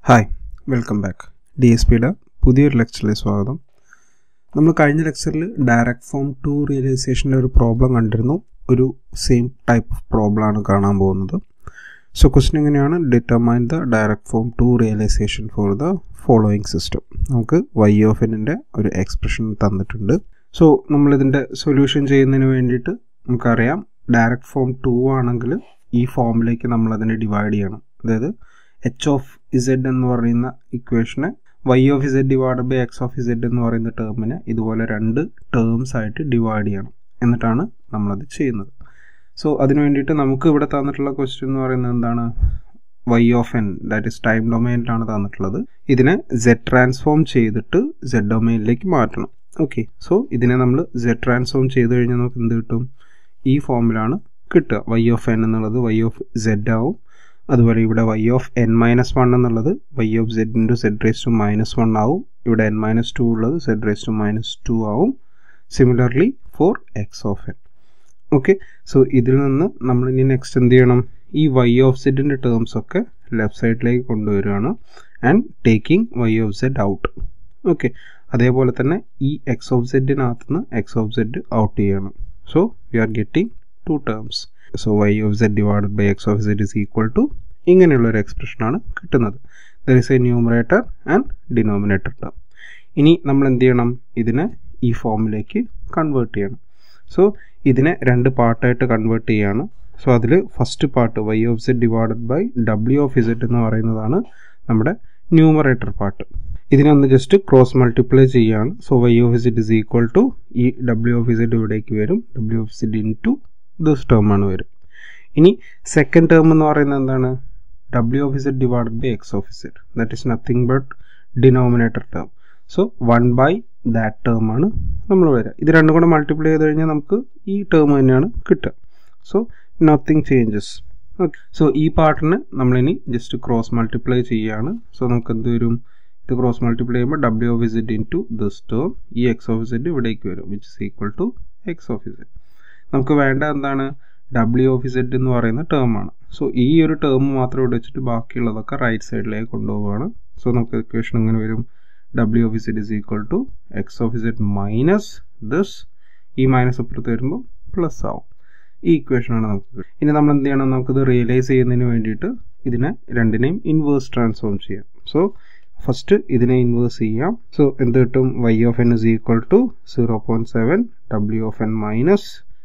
hi welcome back D S പിയുടെ പുതിയൊരു ലെക്ചറിലേക്ക് സ്വാഗതം നമ്മൾ കഴിഞ്ഞ ലെക്ചറിൽ ഡയറക്റ്റ് ഫോം ടു റിയലൈസേഷൻ്റെ ഒരു പ്രോബ്ലം കണ്ടിരുന്നു ഒരു സെയിം ടൈപ്പ് ഓഫ് പ്രോബ്ലം ആണ് കാണാൻ പോകുന്നത് സോ ക്വസ്റ്റ്യൻ എങ്ങനെയാണ് determine the direct form two realization for the following system നമുക്ക് വൈ ഓഫ് എന്നിൻ്റെ ഒരു എക്സ്പ്രഷൻ തന്നിട്ടുണ്ട് സോ നമ്മളിതിൻ്റെ സൊല്യൂഷൻ ചെയ്യുന്നതിന് വേണ്ടിയിട്ട് നമുക്കറിയാം ഡയറക്റ്റ് ഫോം ടു ആണെങ്കിൽ ഈ ഫോമിലേക്ക് നമ്മൾ അതിനെ ഡിവൈഡ് ചെയ്യണം അതായത് എച്ച് ഓഫ് ഇസെഡ് എന്ന് പറയുന്ന ഇക്വേഷനെ Y of Z divide by X of Z എന്ന് പറയുന്ന ടേമിനെ ഇതുപോലെ രണ്ട് ടേംസ് ആയിട്ട് ഡിവൈഡ് ചെയ്യണം എന്നിട്ടാണ് നമ്മളത് ചെയ്യുന്നത് സോ അതിന് വേണ്ടിയിട്ട് നമുക്ക് ഇവിടെ തന്നിട്ടുള്ള ക്വസ്റ്റ്യൻ എന്ന് പറയുന്നത് എന്താണ് Y of N that is time ഡൊമൈനിലാണ് തന്നിട്ടുള്ളത് ഇതിനെ സെഡ് ട്രാൻസ്ഫോം ചെയ്തിട്ട് സെഡ് ഡൊമൈനിലേക്ക് മാറ്റണം ഓക്കെ സോ ഇതിനെ നമ്മൾ സെഡ് ട്രാൻസ്ഫോം ചെയ്ത് കഴിഞ്ഞാൽ നമുക്ക് എന്ത് കിട്ടും ഈ ഫോമിലാണ് കിട്ടുക വൈ ഓഫ് എൻ എന്നുള്ളത് വൈ ഓഫ് സെഡ് ആവും അതുപോലെ ഇവിടെ Y of N minus one എന്നുള്ളത് Y of Z into Z raise to minus one ആവും ഇവിടെ എൻ മൈനസ് ടു ഉള്ളത് Z raise to minus two ആവും similarly for X of N okay so ഇതിൽ നിന്ന് നമ്മൾ ഇനി നെക്സ്റ്റ് എന്ത് ചെയ്യണം ഈ വൈ ഓഫ് സെഡിൻ്റെ ടേംസ് ഒക്കെ ലെഫ്റ്റ് സൈഡിലേക്ക് കൊണ്ടുവരികയാണ് and taking Y of Z out okay അതേപോലെ തന്നെ ഈ എക്സ് ഓഫ് സെഡിനകത്ത് നിന്ന് എക്സ് ഓഫ് സെഡ് ഔട്ട് ചെയ്യണം so we are getting two terms so Y of Z divided by X of Z is equal to ഇങ്ങനെയുള്ളൊരു എക്സ്പ്രഷനാണ് കിട്ടുന്നത് there is a numerator and denominator term ഇനി നമ്മൾ എന്ത് ചെയ്യണം ഇതിനെ ഈ ഫോമിലേക്ക് കൺവേർട്ട് ചെയ്യണം സോ ഇതിനെ രണ്ട് പാർട്ടായിട്ട് കൺവേർട്ട് ചെയ്യാണ് സോ അതിൽ first part Y of Z divided by W of Z എന്ന് പറയുന്നതാണ് നമ്മുടെ ന്യൂമറേറ്റർ പാർട്ട് ഇതിനൊന്ന് ജസ്റ്റ് ക്രോസ് മൾട്ടിപ്ലൈ ചെയ്യുകയാണ് so Y of Z is equal to ഈ ഡബ്ല്യു ഓഫ് ഇസെഡ് ഇവിടേക്ക് വരും W of Z into this term ആണ് വരും ഇനി സെക്കൻഡ് ടേം എന്ന് പറയുന്നത് എന്താണ് W of Z divided by X of Z that is nothing but denominator term so one by that term ആണ് നമ്മൾ വരിക ഇത് രണ്ടും കൂടെ മൾട്ടിപ്ലൈ ചെയ്ത് കഴിഞ്ഞാൽ നമുക്ക് ഈ ടേം തന്നെയാണ് കിട്ടുക so nothing changes okay so ഈ പാർട്ടിന് നമ്മളിനി ജസ്റ്റ് ക്രോസ് മൾട്ടിപ്ലൈ ചെയ്യുകയാണ് സോ നമുക്ക് എന്ത് വരും ഇത് ക്രോസ് മൾട്ടിപ്ലൈ ചെയ്യുമ്പോൾ W of Z into this term ഈ എക്സ് ഓഫ് ഇസെഡ് ഇവിടേക്ക് വരും which is equal to X of Z നമുക്ക് വേണ്ട എന്താണ് ഡബ്ല്യു ഓഫ് ഇസെഡ് എന്ന് പറയുന്ന ടേം ആണ് സോ ഈ ഒരു ടേം മാത്രം ഇവിടെ വെച്ചിട്ട് ബാക്കിയുള്ളതൊക്കെ റൈറ്റ് സൈഡിലേക്ക് കൊണ്ടുപോവുകയാണ് സോ നമുക്ക് ഇക്വേഷൻ എങ്ങനെ വരും W of Z is equal to X of Z minus this ഈ മൈനസ് അപ്പുറത്ത് വരുമ്പോൾ പ്ലസ് ആവും ഈ ഇക്വേഷനാണ് നമുക്ക് ഇനി നമ്മൾ എന്ത് ചെയ്യണം നമുക്കിത് റിയലൈസ് ചെയ്യുന്നതിന് വേണ്ടിയിട്ട് ഇതിനെ രണ്ടിനെയും ഇൻവേഴ്സ് ട്രാൻസ്ഫോം ചെയ്യാം സോ ഫസ്റ്റ് ഇതിനെ ഇൻവേഴ്സ് ചെയ്യാം സോ എന്ത് കിട്ടും Y of N is equal to zero point seven W of N minus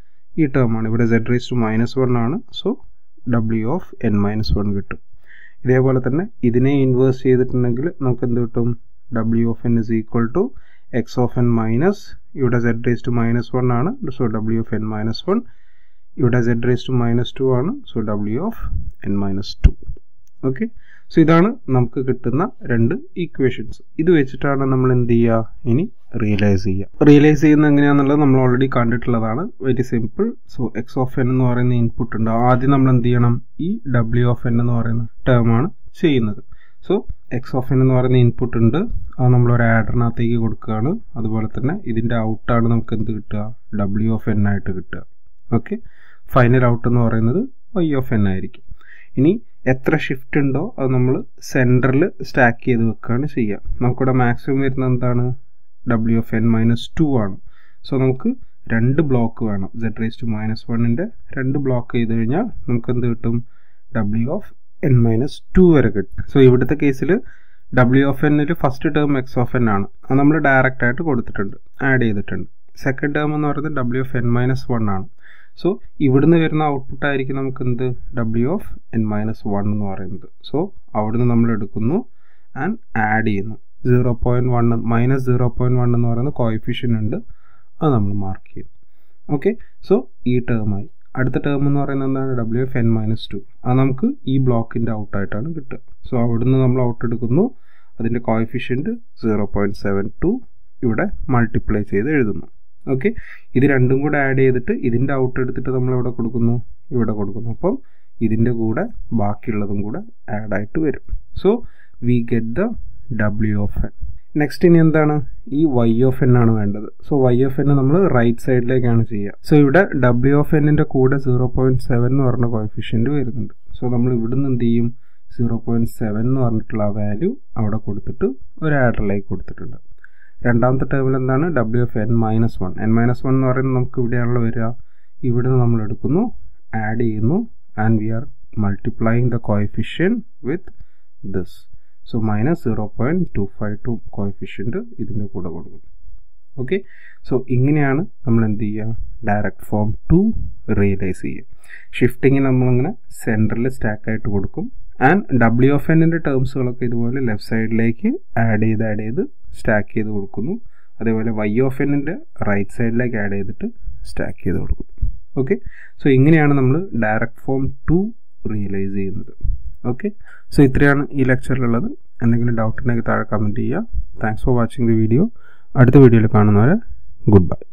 ഈ ടേം ആണ് ഇവിടെ Z raise to minus one ആണ് so W of N minus one കിട്ടും ഇതേപോലെ തന്നെ ഇതിനെ ഇൻവേഴ്സ് ചെയ്തിട്ടുണ്ടെങ്കിൽ നമുക്ക് എന്ത് കിട്ടും W of N is equal to X of N minus ഇവിടെ Z raise to minus one ആണ് so W of N minus one ഇവിടെ Z raise to minus two ആണ് so W of N minus two okay so ഇതാണ് നമുക്ക് കിട്ടുന്ന രണ്ട് equations ഇത് വെച്ചിട്ടാണ് നമ്മൾ എന്ത് ചെയ്യുക ഇനി റിയലൈസ് ചെയ്യുക റിയലൈസ് ചെയ്യുന്നത് എങ്ങനെയാണെന്നുള്ളത് നമ്മൾ ഓൾറെഡി കണ്ടിട്ടുള്ളതാണ് very simple so X of N എന്ന് പറയുന്ന ഇൻപുട്ട് ഉണ്ട് ആദ്യം നമ്മൾ എന്ത് ചെയ്യണം ഈ ഡബ്ല്യു ഓഫ് എൻ എന്ന് പറയുന്ന ടേം ആണ് ചെയ്യുന്നത് സോ എക്സ് ഓഫ് എൻ എന്ന് പറയുന്ന ഇൻപുട്ട് ഉണ്ട് അത് നമ്മൾ ഒരു ആഡറിനകത്തേക്ക് കൊടുക്കുകയാണ് അതുപോലെ തന്നെ ഇതിൻ്റെ ഔട്ടാണ് നമുക്ക് എന്ത് കിട്ടുക ഡബ്ല്യു ഓഫ് എൻ ആയിട്ട് കിട്ടുക ഓക്കെ ഫൈനൽ ഔട്ട് എന്ന് പറയുന്നത് വൈ ഓഫ് എൻ ആയിരിക്കും ഇനി എത്ര ഷിഫ്റ്റ് ഉണ്ടോ അത് നമ്മൾ സെൻറ്ററിൽ സ്റ്റാക്ക് ചെയ്ത് വെക്കുകയാണ് ചെയ്യുക നമുക്കിവിടെ മാക്സിമം വരുന്നത് എന്താണ് W of N minus two ആണ് സോ നമുക്ക് രണ്ട് ബ്ലോക്ക് വേണം സെഡ് റേസ് ടു മൈനസ് വണ്ണിൻ്റെ രണ്ട് ബ്ലോക്ക് ചെയ്ത് കഴിഞ്ഞാൽ നമുക്ക് എന്ത് കിട്ടും W of N minus two വരെ കിട്ടും സോ ഇവിടുത്തെ കേസിൽ ഡബ്ല്യു ഓഫ് എന്നിൽ first term X of N ആണ് അത് നമ്മൾ ഡയറക്റ്റ് ആയിട്ട് കൊടുത്തിട്ടുണ്ട് ആഡ് ചെയ്തിട്ടുണ്ട് സെക്കൻഡ് ടേം എന്ന് പറയുന്നത് W of N minus one ആണ് സോ ഇവിടുന്ന് വരുന്ന ഔട്ട്പുട്ട് ആയിരിക്കും നമുക്ക് എന്ത് W of N minus one എന്ന് പറയുന്നത് സോ അവിടുന്ന് നമ്മൾ എടുക്കുന്നു ആൻഡ് ആഡ് ചെയ്യുന്നു zero point one minus zero point one എന്ന് പറയുന്ന കോയിഫിഷ്യൻ ഉണ്ട് അത് നമ്മൾ മാർക്ക് ചെയ്യുന്നു ഓക്കെ സോ ഈ ടേമായി അടുത്ത ടേം എന്ന് പറയുന്നത് എന്താണ് W F N minus two അത് നമുക്ക് ഈ ബ്ലോക്കിൻ്റെ ഔട്ടായിട്ടാണ് കിട്ടുക സോ അവിടുന്ന് നമ്മൾ ഔട്ട് എടുക്കുന്നു അതിൻ്റെ coefficient zero point seven two ഇവിടെ മൾട്ടിപ്ലൈ ചെയ്ത് എഴുതുന്നു ഓക്കെ ഇത് രണ്ടും കൂടെ ആഡ് ചെയ്തിട്ട് ഇതിൻ്റെ ഔട്ട് എടുത്തിട്ട് നമ്മൾ എവിടെ കൊടുക്കുന്നു ഇവിടെ കൊടുക്കുന്നു അപ്പം ഇതിൻ്റെ കൂടെ ബാക്കിയുള്ളതും കൂടെ ആഡ് ആയിട്ട് വരും so we get the W of N next ഇനി എന്താണ് ഈ വൈ ഓഫ് എൻ ആണ് വേണ്ടത് സോ വൈ ഓഫ് എൻ നമ്മൾ റൈറ്റ് സൈഡിലേക്കാണ് ചെയ്യുക സോ ഇവിടെ ഡബ്ല്യു ഓഫ് എന്നിൻ്റെ കൂടെ സീറോ പോയിൻറ്റ് സെവൻ എന്ന് പറഞ്ഞ കോഫിഷ്യൻറ്റ് വരുന്നുണ്ട് സോ നമ്മൾ ഇവിടുന്ന് എന്ത് ചെയ്യും സീറോ പോയിൻറ്റ് സെവൻ എന്ന് പറഞ്ഞിട്ടുള്ള ആ വാല്യൂ അവിടെ കൊടുത്തിട്ട് ഒരു ആഡറിലേക്ക് കൊടുത്തിട്ടുണ്ട് രണ്ടാമത്തെ ടേമിൽ എന്താണ് W F N minus one N minus one എന്ന് പറയുന്നത് നമുക്ക് ഇവിടെയാണല്ലോ വരിക ഇവിടെ നിന്ന് നമ്മൾ എടുക്കുന്നു ആഡ് ചെയ്യുന്നു and we are multiplying the coefficient with this so minus zero point two five to coefficient ഇതിൻ്റെ കൂടെ കൊടുക്കുന്നു ഓക്കെ സോ ഇങ്ങനെയാണ് നമ്മൾ എന്ത് ചെയ്യുക ഡയറക്റ്റ് ഫോം ടു റിയലൈസ് ചെയ്യുക ഷിഫ്റ്റിങ് നമ്മളിങ്ങനെ സെൻറ്ററിൽ സ്റ്റാക്കായിട്ട് കൊടുക്കും ആൻഡ് ഡബ്ല്യു എഫ് എന്നിൻ്റെ ടേംസുകളൊക്കെ ഇതുപോലെ ലെഫ്റ്റ് സൈഡിലേക്ക് ആഡ് ചെയ്ത് ആഡ് ചെയ്ത് സ്റ്റാക്ക് ചെയ്ത് കൊടുക്കുന്നു അതേപോലെ വൈ ഓഫ് എന്നിൻ്റെ റൈറ്റ് സൈഡിലേക്ക് ആഡ് ചെയ്തിട്ട് സ്റ്റാക്ക് ചെയ്ത് കൊടുക്കുന്നു ഓക്കെ സോ ഇങ്ങനെയാണ് നമ്മൾ ഡയറക്റ്റ് ഫോം ടു റിയലൈസ് ചെയ്യുന്നത് ഓക്കെ സോ ഇത്രയാണ് ഈ ലെക്ചറിലുള്ളത് എന്തെങ്കിലും ഡൗട്ട് ഉണ്ടെങ്കിൽ താഴെ കമൻറ്റ് ചെയ്യുക thanks for watching the video അടുത്ത വീഡിയോയിൽ കാണുന്നവരെ ഗുഡ് ബൈ